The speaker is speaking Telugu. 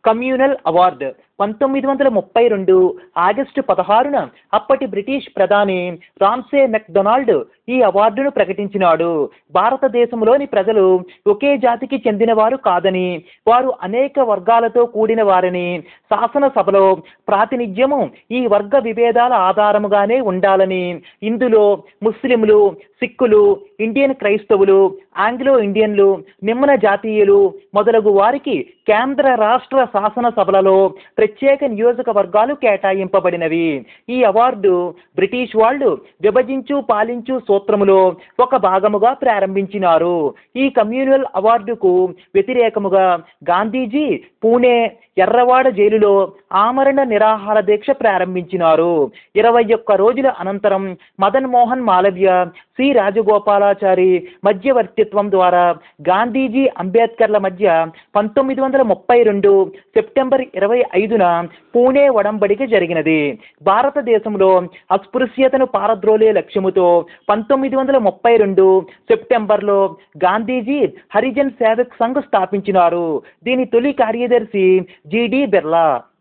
కమ్యూనల్ అవార్డు పంతొమ్మిది వందల ముప్పై రెండు ఆగస్టు పదహారున అప్పటి బ్రిటిష్ ప్రధాని రామ్సే మెక్డొనాల్డ్ ఈ అవార్డును ప్రకటించినాడు భారతదేశంలోని ప్రజలు ఒకే జాతికి చెందినవారు కాదని వారు అనేక వర్గాలతో కూడిన వారని శాసనసభలో ప్రాతినిధ్యము ఈ వర్గ విభేదాల ఆధారముగానే ఉండాలని ఇందులో ముస్లింలు సిక్కులు ఇండియన్ క్రైస్తవులు ఆంగ్లో ఇండియన్లు నిమ్మన జాతీయులు మొదలగు వారికి కేంద్ర రాష్ట్ర శాసనసభలలో ప్రత్యేక నియోజకవర్గాలు కేటాయింపబడినవి ఈ అవార్డు బ్రిటిష్ వాళ్ళు విభజించు పాలించు సూత్రములో ఒక భాగముగా ప్రారంభించినారు ఈ కమ్యూనల్ అవార్డుకు వ్యతిరేకముగా గాంధీజీ పూణే ఎర్రవాడ జైలులో ఆమరణ నిరాహార దీక్ష ప్రారంభించినారు ఇరవై ఒక్క రోజుల అనంతరం మదన్ మోహన్ మాలవ్య సి రాజగోపాలాచారి మధ్యవర్తిత్వం ద్వారా గాంధీజీ అంబేద్కర్ల మధ్య పంతొమ్మిది వందల ముప్పై రెండు సెప్టెంబర్ ఇరవై ఐదున పూణే ఒడంబడిక జరిగినది భారతదేశంలో అస్పృశ్యతను పారద్రోలే లక్ష్యముతో పంతొమ్మిది వందల ముప్పై రెండు సెప్టెంబర్లో గాంధీజీ హరిజన్ సేవక్ సంఘ్ స్థాపించినారు దీని తొలి కార్యదర్శి జిడి బిర్లా